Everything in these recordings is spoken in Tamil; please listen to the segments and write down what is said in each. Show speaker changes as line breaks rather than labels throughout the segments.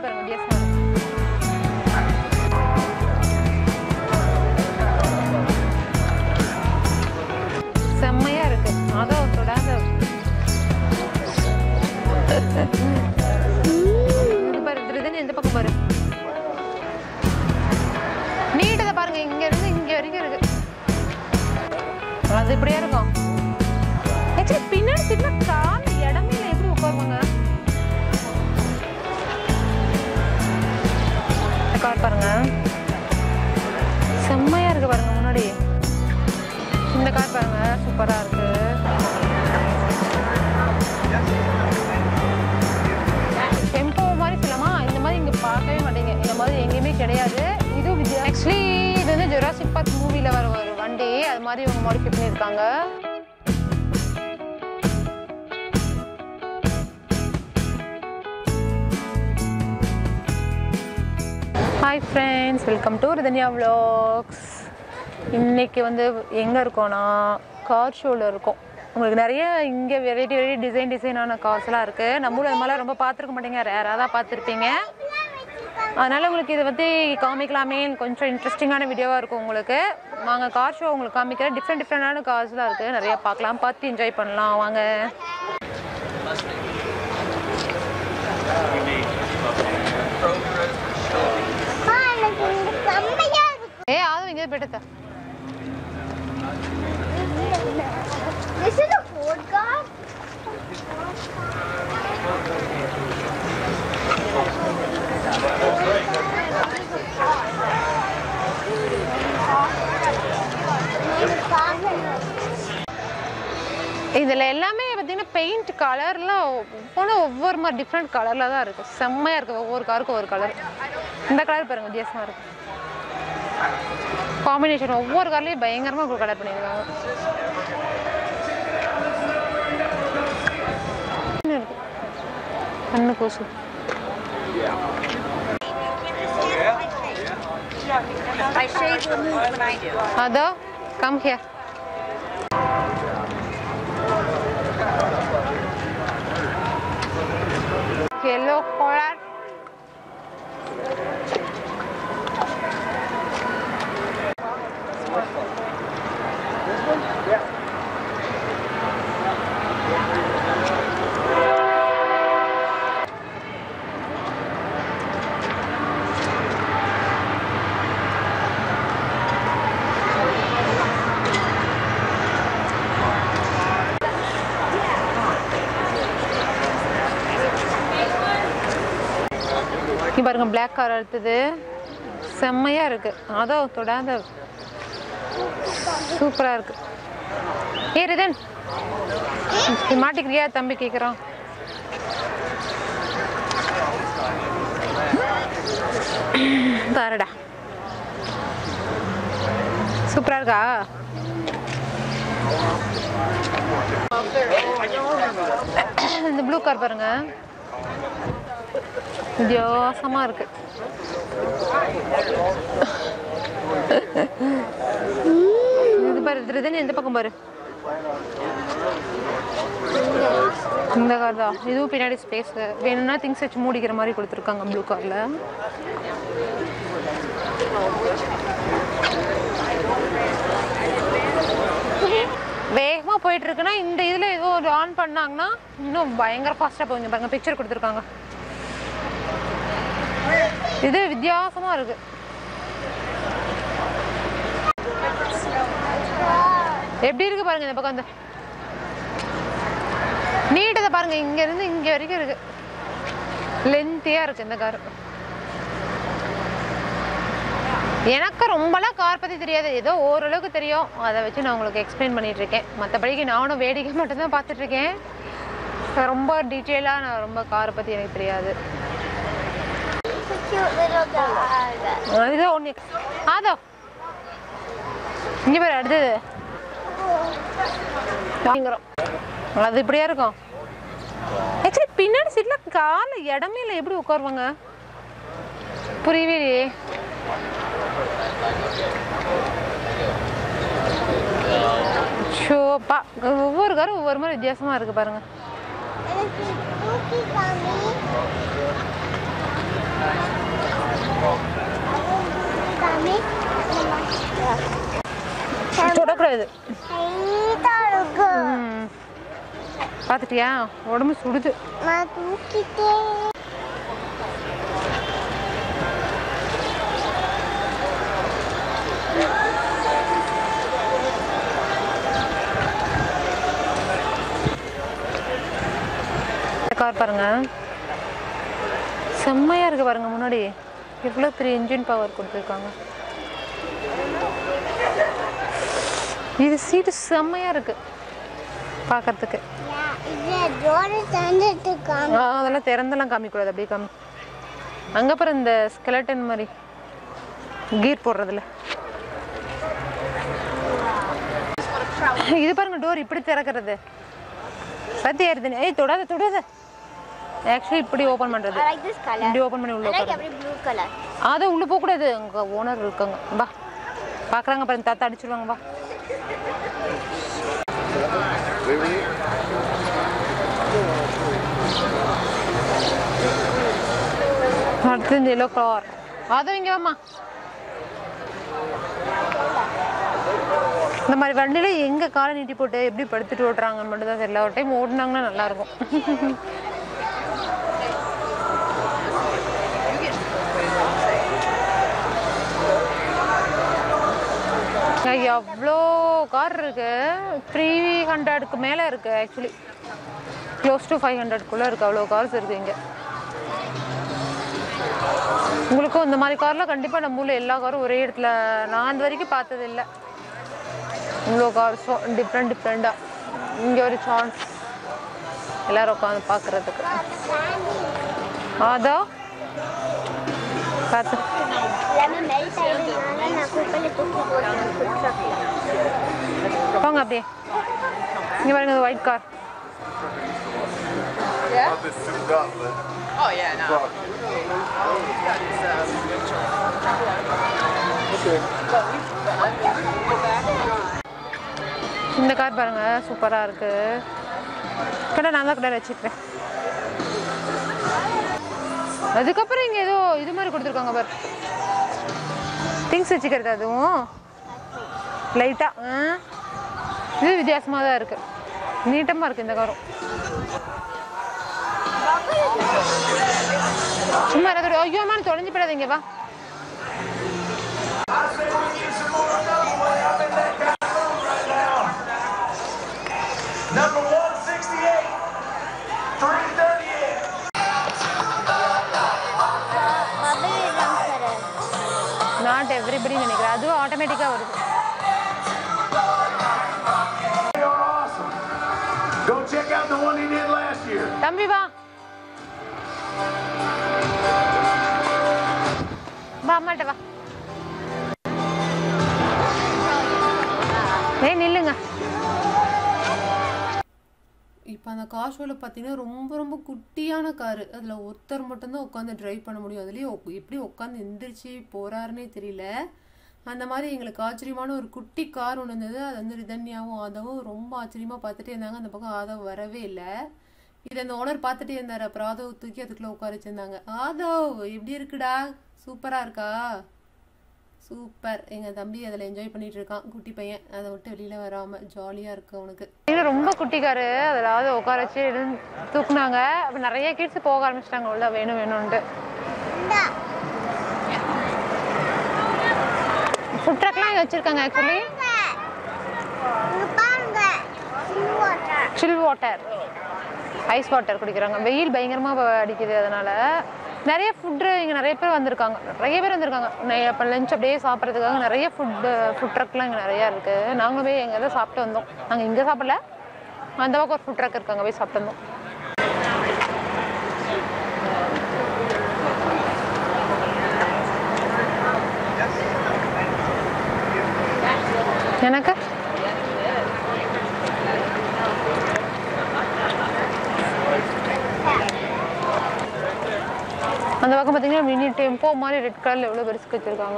பாருங்க வித்தியாசமா இருக்கு செம்மையா இருக்கு அதான் தொடாத இது பாரு திருதன் எந்த பக்கம் பாரு நீட்டதை பாருங்க இங்க இருந்து இங்க வரைக்கும் இருக்கு அது இப்படியே இருக்கும் ஆக்சுவலி பின்னாடி திரும்ப கால் இடமே இல்லை எப்படி உட்காருவாங்க கார் பாருங்க செம்மையா இருக்கு பாருங்க முன்னாடி இந்த கார் பாருங்க சூப்பரா இருக்கு டெம்போ மாதிரி சொல்லலாமா இந்த மாதிரி இங்க பார்க்கவே மாட்டீங்க இந்த மாதிரி எங்கேயுமே கிடையாது இது வித்யா ஆக்சுவலி இது வந்து ஜொராசிக் பார்க் மூவில வர ஒரு வண்டி அது மாதிரி இவங்க மாடிஃபை பண்ணியிருக்காங்க hi friends welcome to Ridhanya vlogs இன்னைக்கு வந்து எங்கே இருக்கோம்னா கார் ஷோவில் இருக்கோம் உங்களுக்கு நிறைய இங்கே வெரைட்டி வெரைட்டி டிசைன் டிசைனான கார்ஸ்லாம் இருக்குது நம்மளும் அது மாதிரிலாம் ரொம்ப பார்த்துருக்க மாட்டீங்க ரேராக தான் பார்த்துருப்பீங்க அதனால் உங்களுக்கு இதை பற்றி காமிக்கலாமே கொஞ்சம் இன்ட்ரெஸ்டிங்கான வீடியோவாக இருக்கும் உங்களுக்கு வாங்க கார் ஷோ உங்களுக்கு காமிக்கிற டிஃப்ரெண்ட் டிஃப்ரெண்டான கார்ஸ்லாம் இருக்குது நிறைய பார்க்கலாம் பார்த்து என்ஜாய் பண்ணலாம் வாங்க ஏ ஆதும் இங்கே போயிட்டு
This is a Ford car.
இதில் எல்லாமே பார்த்தீங்கன்னா பெயிண்ட் கலர்லாம் ஒவ்வொன்றும் ஒவ்வொரு மாதிரி டிஃப்ரெண்ட் கலரில் தான் இருக்குது செம்மையாக இருக்குது ஒவ்வொரு காருக்கும் ஒரு கலர் இந்த கலர் பாருங்க வித்தியாசமாக இருக்குது காம்பினேஷன் ஒவ்வொரு கார்லேயும் பயங்கரமாக ஒரு கலர் பண்ணியிருக்காங்க என்ன இருக்கு? கண்ணு கூசு
I shave the moon when I do.
அதோ கம் ஹியர் yellow color இங்க பாருங்க பிளாக் கார் அடுத்தது செம்மையா இருக்கு அதோ தொடாத சூப்பரா இருக்கு ஏ ரிதன் நீ மாட்டிக்கிறியா தம்பி கேக்குறான் பாருடா சூப்பரா இருக்கா இந்த ப்ளூ கார் பாருங்க வித்தியாசமா இருக்கு இது பாரு திருதன் எந்த பக்கம் பாரு இந்த கார் தான் இதுவும் பின்னாடி ஸ்பேஸ் வேணும்னா திங்ஸ் வச்சு மூடிக்கிற மாதிரி கொடுத்துருக்காங்க ப்ளூ கார்ல வேகமாக போயிட்டு இருக்குன்னா இந்த இதில் ஏதோ ஒரு ஆன் பண்ணாங்கன்னா இன்னும் பயங்கர ஃபாஸ்ட்டாக போகுங்க பாருங்க பிக்சர் கொடுத்துருக்காங்க இது வித்தியாசமா இருக்கு எப்படி இருக்கு பாருங்க இந்த பக்கம் இந்த நீட்டதை பாருங்க இங்க இருந்து இங்க வரைக்கும் இருக்கு லென்த்தியா இருக்கு இந்த கார் எனக்கு ரொம்பலாம் கார் பத்தி தெரியாது ஏதோ ஓரளவுக்கு தெரியும் அதை வச்சு நான் உங்களுக்கு எக்ஸ்பிளைன் பண்ணிட்டு இருக்கேன் மற்றபடிக்கு நானும் வேடிக்கை மட்டும்தான் பார்த்துட்டு இருக்கேன் ரொம்ப டீட்டெயிலாக நான் ரொம்ப காரை பத்தி எனக்கு தெரியாது
It's a cute little dog.
இது ஒன்று அதோ இங்கே பாரு அடுத்தது வாங்குறோம் அது இப்படியா இருக்கும் ஆக்சுவலி பின்னாடி சீட்டில் காலில் இடமே இல்லை எப்படி உட்காருவாங்க புரியவே இல்லையே ஷோப்பா ஒவ்வொரு காரும் ஒவ்வொரு மாதிரி வித்தியாசமா இருக்கு பாருங்க
And it's a spooky mommy. Kami.
தொடக்கூடாது
Kita lugu.
ம். பார்த்துட்டியா உடம்பு சுடுது
Matu kita.
இந்த கார் பாருங்க செம்மையா இருக்கு பாருங்க முன்னாடி எவ்வளோ பெரிய இன்ஜின் பவர் கொடுத்துருக்காங்க இது சீட்டு செம்மையா இருக்கு பார்க்கறதுக்கு
Ya, ini dua tanda kami.
ஆ, அதெல்லாம் திறந்தெல்லாம் காமிக்கூடாது அப்படியே காமி அங்கே அப்புறம் இந்த ஸ்கெலட்டன் மாதிரி கீர் போடுறதுல இது பாருங்க டோர் இப்படி திறக்கிறது பத்தி ஏறுது ஏய் தொடாத தொடாத ஆக்சுவலி இப்படி ஓப்பன் பண்றது
I like this color.
இப்படி ஓப்பன் பண்ணி உள்ள
I like
உட்காருது
every blue color.
அதை உள்ள போக கூடாது அங்க ஓனர் இருக்காங்க வா பாக்குறாங்க பாருங்க தாத்தா அடிச்சிருவாங்க வா அடுத்து இந்த எல்லோ கலர் அதுவும் இங்க வாமா இந்த மாதிரி வண்டியில எங்க காலை நீட்டி போட்டு எப்படி படுத்துட்டு ஓட்டுறாங்கன்னு மட்டும் தான் தெரியல ஒரு டைம் ஓட்டுனாங்கன்னா நல்லா இருக்கும் இங்க எவ்வளோ கார் இருக்கு த்ரீ ஹண்ட்ரடுக்கு மேலே இருக்கு ஆக்சுவலி க்ளோஸ் டு ஃபைவ் ஹண்ட்ரட்குள்ளே இருக்கு அவ்வளோ கார்ஸ் இருக்கு இங்கே உங்களுக்கும் இந்த மாதிரி கார்லாம் கண்டிப்பாக நம்ம ஊரில் எல்லா காரும் ஒரே இடத்துல நான் இந்த வரைக்கும் பார்த்தது இல்லை இவ்வளோ கார்ஸும் டிஃப்ரெண்ட் டிஃப்ரெண்ட்டாக இங்கே ஒரு சான்ஸ் எல்லாரும் உட்காந்து பார்க்குறதுக்கு அதான் பார்த்து
Lemon melt ஆயிடுறதுனால நான் குப்பையில தூக்கி போடுறேன் food truck ல.
போங்க அப்படியே இங்கே பாருங்க white car
Love this souped up, but
Oh yeah, no.
fuck.
That is um, good choice.
இந்த கார் பாருங்க சூப்பராக இருக்கு கடை நான் தான் கடை வச்சுக்கிறேன் அதுக்கப்புறம் இங்கே ஏதோ இது மாதிரி கொடுத்துருக்காங்க பாரு திங்ஸ் வச்சுக்கிறது அதுவும் லைட்டாக இது வித்தியாசமாக தான் இருக்கு நீட்டமாக இருக்கு இந்த காரும் சும்மா எனக்கு ஐயோ அம்மா தொலைஞ்சு போயிடாதீங்க வா
Number 168, 338.
Bubble run கரு.
நாட் எவ்ரிபடி நினைக்கிறேன் அதுவும் ஆட்டோமேட்டிக்காக வருது
They are awesome. Go check out the one he did last year.
தம்பி வா வா அம்மாட்ட வா ஏய் நில்லுங்க
இப்போ அந்த கார் ஷோவில் பார்த்தீங்கன்னா ரொம்ப ரொம்ப குட்டியான காரு அதில் ஒருத்தர் மட்டும்தான் உட்காந்து டிரைவ் பண்ண முடியும் அதுலேயும் எப்படி உட்காந்து எந்திரிச்சு போகிறாருன்னே தெரியல அந்த மாதிரி எங்களுக்கு ஆச்சரியமான ஒரு குட்டி கார் ஒன்று இருந்தது அது வந்து ரிதன்யாவும் ஆதவும் ரொம்ப ஆச்சரியமாக பார்த்துட்டே இருந்தாங்க அந்த பக்கம் ஆதவ் வரவே இல்லை இதை அந்த ஓனர் பார்த்துட்டே இருந்தார் அப்புறம் ஆதவ் தூக்கி அதுக்குள்ளே உட்கார வச்சிருந்தாங்க ஆதவ் எப்படி இருக்குடா சூப்பராக இருக்கா சூப்பர் எங்கள் தம்பி அதில் என்ஜாய் பண்ணிட்டு இருக்கான் குட்டி பையன் அதை விட்டு வெளியில் வராமல் ஜாலியாக இருக்கு அவனுக்கு
இது ரொம்ப குட்டிக்காரு அதில் உட்கார வச்சு எழுந்து தூக்குனாங்க அப்போ நிறைய கிட்ஸ் போக ஆரம்பிச்சிட்டாங்க உள்ள வேணும் வேணும்ன்ட்டு
இந்தா.
ஃபுட் ட்ரக்லாம் இங்கே வச்சுருக்காங்க ஆக்சுவலி
இங்க பாருங்க Chill water.
Chill water ice water குடிக்கிறாங்க வெயில் பயங்கரமாக அடிக்குது அதனால நிறைய ஃபுட்டு இங்கே நிறைய பேர் வந்திருக்காங்க நிறைய பேர் வந்திருக்காங்க இப்போ லஞ்ச் அப்படியே சாப்பிட்றதுக்காக நிறைய ஃபுட்டு ஃபுட் ட்ரக்லாம் இங்கே நிறையா இருக்குது நாங்களும் போய் எங்கே தான் சாப்பிட்டு வந்தோம் நாங்கள் இங்கே சாப்பிடல அந்த பக்கம் ஒரு ஃபுட் ட்ரக் இருக்காங்க போய் சாப்பிட்டு வந்தோம் எனக்கு அந்த பக்கம் பார்த்தீங்கன்னா மினி டெம்போ மாதிரி ரெட் கலரில் எவ்வளோ பெருசுக்கு வச்சுருக்காங்க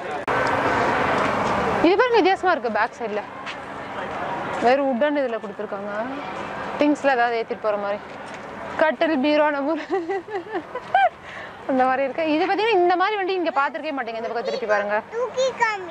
இது பாருங்க வித்தியாசமாக இருக்குது பேக் சைடில் வெறும் உட்டன் இதில் கொடுத்துருக்காங்க திங்ஸில் ஏதாவது ஏற்றிட்டு போகிற மாதிரி கட்டில் பீரோ நம்ம இந்த மாதிரி இருக்கு இது பார்த்தீங்கன்னா இந்த மாதிரி வண்டி இங்கே பார்த்துருக்கவே மாட்டீங்க இந்த பக்கம் திருப்பி பாருங்க
தூக்கி காமி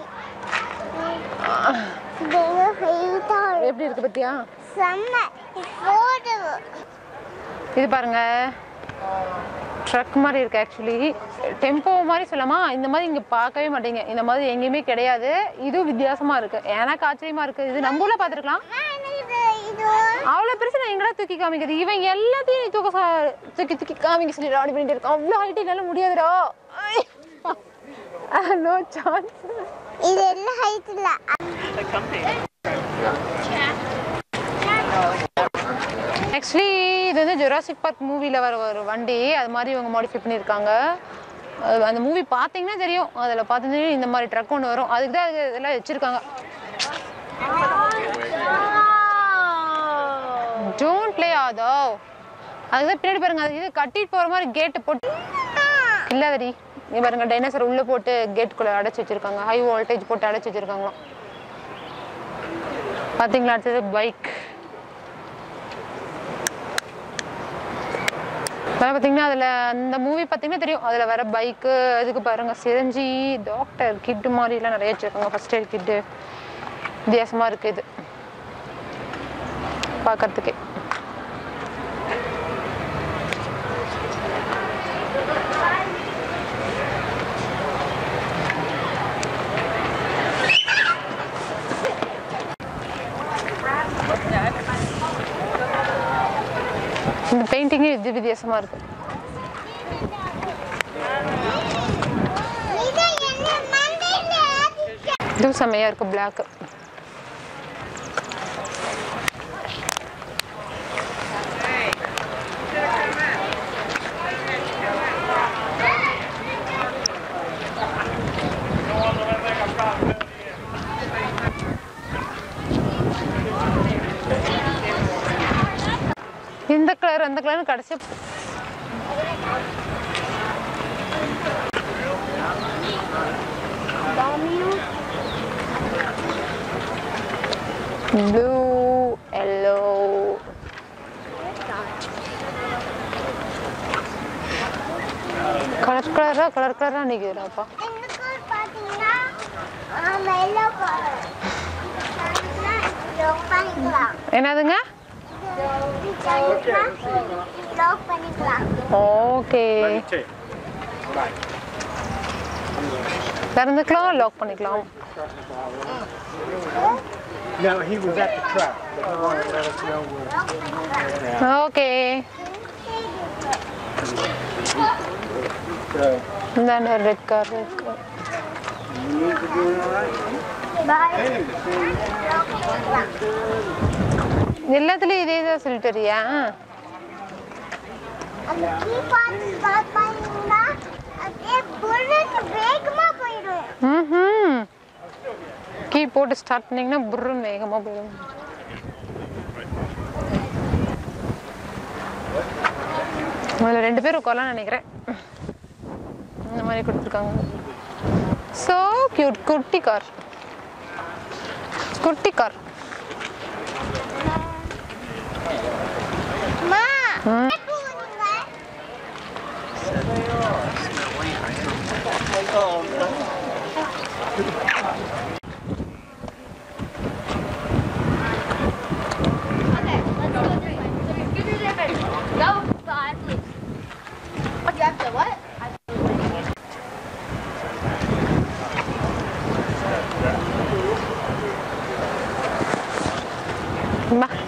இது ஹைட்டா
எப்படி இருக்கு பத்தியா
செம்ம போடு
இது பாருங்க ட்ரக் மாதிரி இருக்கு ஆக்சுவலி டெம்போ மாதிரி சொல்லலாமா இந்த மாதிரி இங்கே பார்க்கவே மாட்டீங்க இந்த மாதிரி எங்கேயுமே கிடையாது இதுவும் வித்தியாசமா இருக்கு எனக்கு ஆச்சரியமா இருக்கு இது நம்ம ஊர்ல பார்த்துருக்கலாம்
இது இது
அவ்வளோ பெருசு நான் எங்கடா தூக்கி காமிக்கிறது இவன் எல்லாத்தையும் நீ தூக்க சா- தூக்கி தூக்கி காமிக்க சொல்லி ராடி பண்ணிட்டு இருக்கான் அவ்வளோ ஹைட் என்னால முடியாதுடா நோ சான்ஸ்
இது எல்லாம் ஹைட் இல்ல
ஆக்சுவலி இது வந்து ஜொராசிக் பார்க் மூவியில் வர ஒரு வண்டி அது மாதிரி இவங்க மாடிஃபை பண்ணியிருக்காங்க அது அந்த மூவி பார்த்தீங்கன்னா தெரியும் அதில் பார்த்தீங்கன்னா இந்த மாதிரி ட்ரக் ஒன்று வரும் அதுக்கு தான் அது இதெல்லாம் வச்சுருக்காங்க டோன்ட் ப்ளே ஆதோ அதுதான் பின்னாடி பாருங்க அது இது கட்டிட்டு போகிற மாதிரி கேட்டு போட்டு இல்லாதடி நீ பாருங்க டைனோசர் உள்ளே போட்டு கேட்டுக்குள்ளே அடைச்சி வச்சிருக்காங்க ஹை வோல்டேஜ் போட்டு அடைச்சி வச்சிருக்காங்களாம் பார்த்தீங்களா அடுத்தது பைக் அதான் பார்த்தீங்கன்னா அதில் அந்த மூவி பார்த்தீங்கன்னா தெரியும் அதில் வர பைக்கு அதுக்கு பாருங்க சிரஞ்சி டாக்டர் கிட்டு மாதிரிலாம் நிறைய வச்சுருக்காங்க ஃபர்ஸ்ட் எய்ட் கிட்டு வித்தியாசமாக இருக்குது இது பார்க்கறதுக்கே இந்த பெயிண்டிங்கே வித்திய வித்தியாசமாக இருக்குது
இது என்ன மண்டையில ஆதிக்க
இதுவும் செம்மையாக இருக்குது பிளாக்கு இந்த கலர் அந்த கலர் கடைசி ப்ளூ எல்லோ கலர் கலராக கலர் கலராக நிற்கிறாப்பா
இந்த கலர் பாத்தீங்கன்னா ஆமா எல்லோ கலர் லாக் பண்ணிக்கலாம்
என்னதுங்க
லாக் பண்ணிக்கலாம்
ஓகே திறந்துக்கலாம் லாக் பண்ணிக்கலாம்
No, he was at the truck, but he wanted to let us know where.
Okay
So,
இந்தாண்ட ரெட் கார் ரெட் கார்
பாய்
எல்லாத்துலேயும் இதே தான் சொல்லிட்டுறியா
அந்த கீ பார்த்து ஸ்டார்ட் பண்ணீங்கன்னா அப்படியே புல்லுன்னு வேகமா போயிடும்
ம் கீ போட்டு ஸ்டார்ட் பண்ணிங்கன்னா புர்ருன்னு வேகமாக போயிடும் அதில் ரெண்டு பேர் உட்காரலாம்னு நினைக்கிறேன் இந்த மாதிரி கொடுத்துருக்காங்க ஸோ கியூட் குட்டி கார் குட்டி கார்
அம்மா
ம்.
போகுதுங்க
பா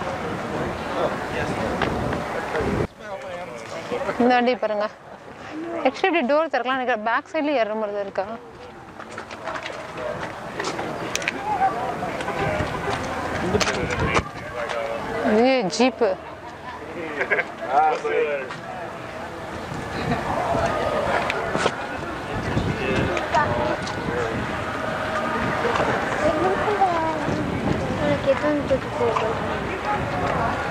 இந்த வண்டி பாருங்க ஆக்சுவலி இப்படி டோர் திறக்கலாம் நினைக்கிறேன் பேக் சைட்ல ஏறுற மாதிரி தான் இருக்கா இது ஜீப்பு
உனக்கு எத்தனை போகும்